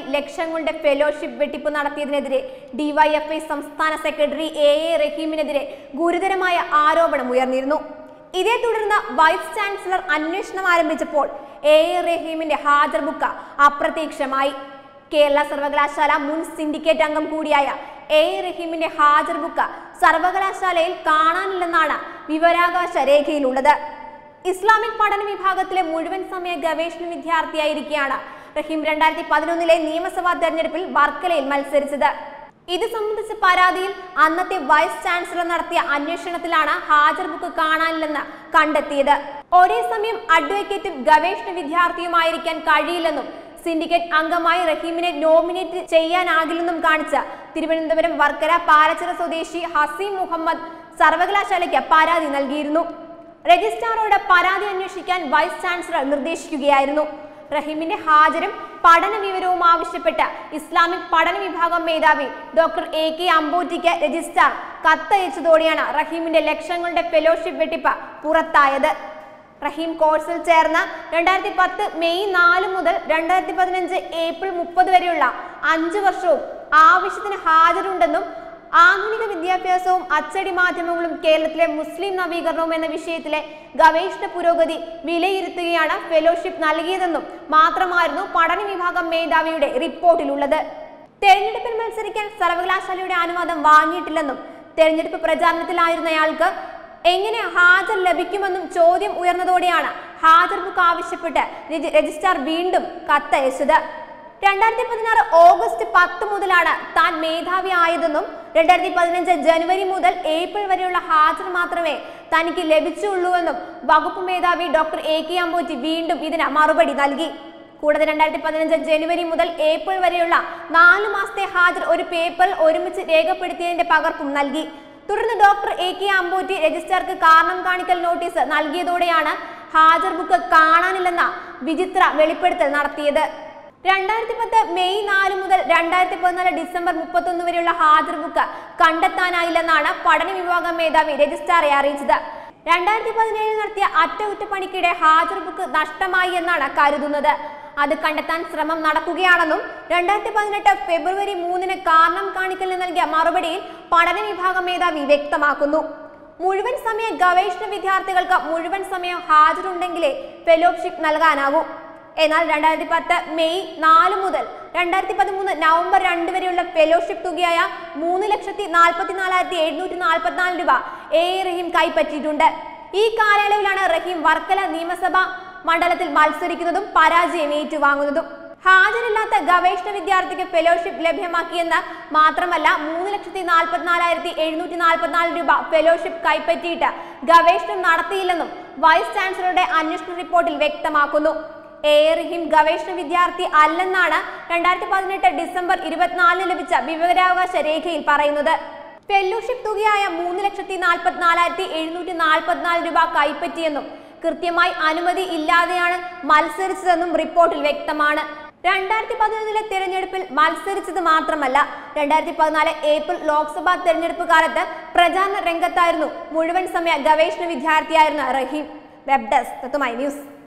ലക്ഷങ്ങളുടെ ഫെലോഷിപ്പ് വെട്ടിപ്പ് നടത്തിയതിനെതിരെ ഡിവൈഎഫ്ഐ സംസ്ഥാന സെക്രട്ടറി എ എ റഹീമിനെതിരെ ഗുരുതരമായ ആരോപണം ഉയർന്നിരുന്നു ഇതേ തുടർന്ന് വൈസ് ചാൻസലർ അന്വേഷണം ആരംഭിച്ചപ്പോൾ എ എ റഹീമിന്റെ ഹാജർ ബുക്ക് അപ്രത്യക്ഷമായി കേരള സർവകലാശാല മുൻ സിൻഡിക്കേറ്റ് അംഗം കൂടിയായ എ എ റഹീമിന്റെ ഹാജർ ബുക്ക് സർവകലാശാലയിൽ കാണാനില്ലെന്നാണ് വിവരാവകാശ രേഖയിലുള്ളത് ഇസ്ലാമിക് പഠന വിഭാഗത്തിലെ മുഴുവൻ സമയ ഗവേഷണ വിദ്യാർത്ഥിയായിരിക്കെയാണ് റഹീം രണ്ടായിരത്തി പതിനൊന്നിലെ നിയമസഭാ തെരഞ്ഞെടുപ്പിൽ വർക്കലയിൽ മത്സരിച്ചത് ഇത് സംബന്ധിച്ച പരാതിയിൽ അന്നത്തെ വൈസ് ചാൻസലർ നടത്തിയ അന്വേഷണത്തിലാണ് ഹാജർ ബുക്ക് കാണാനില്ലെന്ന് കണ്ടെത്തിയത് ഒരേ സമയം അഡ്വക്കേറ്റും ഗവേഷണ വിദ്യാർത്ഥിയുമായിരിക്കാൻ കഴിയില്ലെന്നും സിൻഡിക്കേറ്റ് അംഗമായി റഹീമിനെ നോമിനേറ്റ് ചെയ്യാനാകില്ലെന്നും കാണിച്ച് തിരുവനന്തപുരം വർക്കല പാലച്ചിറ സ്വദേശി ഹസീം മുഹമ്മദ് സർവകലാശാലയ്ക്ക് പരാതി നൽകിയിരുന്നു രജിസ്ട്രാറോട് പരാതി അന്വേഷിക്കാൻ വൈസ് ചാൻസലർ നിർദ്ദേശിക്കുകയായിരുന്നു റഹീമിന്റെ ഹാജരും പഠന വിവരവും ആവശ്യപ്പെട്ട് ഇസ്ലാമിക് പഠന വിഭാഗം മേധാവി ഡോക്ടർ എ കെ അമ്പോറ്റിക്ക് രജിസ്ട്രാർ കത്തയച്ചതോടെയാണ് റഹീമിന്റെ ലക്ഷങ്ങളുടെ ഫെലോഷിപ്പ് വെട്ടിപ്പ് പുറത്തായത് റഹീം കോഴ്സിൽ ചേർന്ന രണ്ടായിരത്തി പത്ത് മെയ് നാല് മുതൽ രണ്ടായിരത്തി പതിനഞ്ച് ഏപ്രിൽ മുപ്പത് വരെയുള്ള അഞ്ച് വർഷവും ആവശ്യത്തിന് ഹാജരുണ്ടെന്നും ആധുനിക വിദ്യാഭ്യാസവും അച്ചടി മാധ്യമങ്ങളും കേരളത്തിലെ മുസ്ലിം നവീകരണവും എന്ന വിഷയത്തിലെ ഗവേഷണ പുരോഗതി വിലയിരുത്തുകയാണ് ഫെലോഷിപ്പ് നൽകിയതെന്നും മാത്രമായിരുന്നു പഠന വിഭാഗം മേധാവിയുടെ റിപ്പോർട്ടിലുള്ളത് തെരഞ്ഞെടുപ്പിൽ മത്സരിക്കാൻ സർവകലാശാലയുടെ അനുവാദം വാങ്ങിയിട്ടില്ലെന്നും തെരഞ്ഞെടുപ്പ് പ്രചാരണത്തിലായിരുന്നയാൾക്ക് എങ്ങനെ ഹാജർ ലഭിക്കുമെന്നും ചോദ്യം ഉയർന്നതോടെയാണ് ഹാജർ ബുക്ക് ആവശ്യപ്പെട്ട് രജി- രജിസ്ട്രാർ വീണ്ടും കത്തയച്ചത് രണ്ടായിരത്തി പതിനാറ് ഓഗസ്റ്റ് പത്ത് മുതലാണ് താൻ മേധാവി ആയതെന്നും രണ്ടായിരത്തി പതിനഞ്ച് ജനുവരി മുതൽ ഏപ്രിൽ വരെയുള്ള ഹാജർ മാത്രമേ തനിക്ക് ലഭിച്ചുള്ളൂവെന്നും വകുപ്പ് മേധാവി ഡോക്ടർ എ കെ അമ്പോറ്റി വീണ്ടും ഇതിന് മറുപടി നൽകി കൂടാതെ രണ്ടായിരത്തി പതിനഞ്ച് ജനുവരി മുതൽ ഏപ്രിൽ വരെയുള്ള നാല് മാസത്തെ ഹാജർ ഒരു പേപ്പറിൽ ഒരുമിച്ച് രേഖപ്പെടുത്തിയതിന്റെ പകർപ്പും നൽകി തുടർന്ന് ഡോക്ടർ എ കെ അമ്പോറ്റി രജിസ്ട്രാർക്ക് കാരണം കാണിക്കൽ നോട്ടീസ് നൽകിയതോടെയാണ് ഹാജർ ബുക്ക് കാണാനില്ലെന്ന വിചിത്ര വെളിപ്പെടുത്തൽ നടത്തിയത് രണ്ടായിരത്തി പത്ത് മെയ് നാല് മുതൽ രണ്ടായിരത്തി പതിനാല് ഡിസംബർ മുപ്പത്തൊന്ന് വരെയുള്ള ഹാജർ ബുക്ക് കണ്ടെത്താനായില്ലെന്നാണ് പഠന വിഭാഗം മേധാവി രജിസ്ട്രാറെ അറിയിച്ചത് രണ്ടായിരത്തി പതിനേഴിൽ നടത്തിയ അറ്റകുറ്റപ്പണിക്കിടെ ഹാജർ ബുക്ക് നഷ്ടമായി എന്നാണ് കരുതുന്നത് അത് കണ്ടെത്താൻ ശ്രമം നടക്കുകയാണെന്നും രണ്ടായിരത്തി പതിനെട്ട് ഫെബ്രുവരി മൂന്നിന് കാരണം കാണിക്കലിന് നൽകിയ മറുപടിയിൽ പഠന വിഭാഗം മേധാവി വ്യക്തമാക്കുന്നു മുഴുവൻ സമയ ഗവേഷണ വിദ്യാർത്ഥികൾക്ക് മുഴുവൻ സമയം ഹാജരുണ്ടെങ്കിലേ ഫെലോഷിപ്പ് നൽകാനാകൂ എന്നാൽ രണ്ടായിരത്തി പത്ത് മെയ് നാല് മുതൽ രണ്ടായിരത്തി പതിമൂന്ന് നവംബർ രണ്ട് വരെയുള്ള ഫെലോഷിപ്പ് തുകയായ മൂന്ന് ലക്ഷത്തി നാൽപ്പത്തി നാലായിരത്തി എഴുന്നൂറ്റി നാൽപ്പത്തിനാല് രൂപ എ എ റഹീം കൈപ്പറ്റിയിട്ടുണ്ട് ഈ കാലയളവിലാണ് റഹീം വർക്കല നിയമസഭാ മണ്ഡലത്തിൽ മത്സരിക്കുന്നതും പരാജയം ഏറ്റുവാങ്ങുന്നതും ഹാജരില്ലാത്ത ഗവേഷണ വിദ്യാർത്ഥിക്ക് ഫെലോഷിപ്പ് ലഭ്യമാക്കിയെന്ന് മാത്രമല്ല മൂന്ന് ലക്ഷത്തി നാൽപ്പത്തിനാലായിരത്തി എഴുന്നൂറ്റി നാൽപ്പത്തിനാല് രൂപ ഫെലോഷിപ്പ് കൈപ്പറ്റിയിട്ട് ഗവേഷണം നടത്തിയില്ലെന്നും വൈസ് ചാൻസലറുടെ അന്വേഷണ റിപ്പോർട്ടിൽ വ്യക്തമാക്കുന്നു എ എ റഹീം ഗവേഷണ വിദ്യാർത്ഥി അല്ലെന്നാണ് രണ്ടായിരത്തി പതിനെട്ട് ഡിസംബർ ഇരുപത്തിനാലിന് ലഭിച്ച വിവരാവകാശ രേഖയിൽ പറയുന്നത് ഫെല്ലോഷിപ്പ് തുകയായ മൂന്ന് ലക്ഷത്തി നാൽപ്പത്തിനാലായിരത്തി എഴുന്നൂറ്റി നാൽപ്പത്തിനാല് രൂപ കൈപ്പറ്റിയെന്നും കൃത്യമായി അനുമതി ഇല്ലാതെയാണ് മത്സരിച്ചതെന്നും റിപ്പോർട്ടിൽ വ്യക്തമാണ് രണ്ടായിരത്തി പതിനൊന്നിലെ തെരഞ്ഞെടുപ്പിൽ മത്സരിച്ചത് മാത്രമല്ല രണ്ടായിരത്തി പതിനാല് ഏപ്രിൽ ലോക്സഭാ തെരഞ്ഞെടുപ്പ് കാലത്ത് പ്രചാരണ രംഗത്തായിരുന്നു മുഴുവൻ സമയ ഗവേഷണ വിദ്യാർത്ഥിയായിരുന്ന റഹീം വെബ് ഡെസ്ക് തത്തുമായി ന്യൂസ്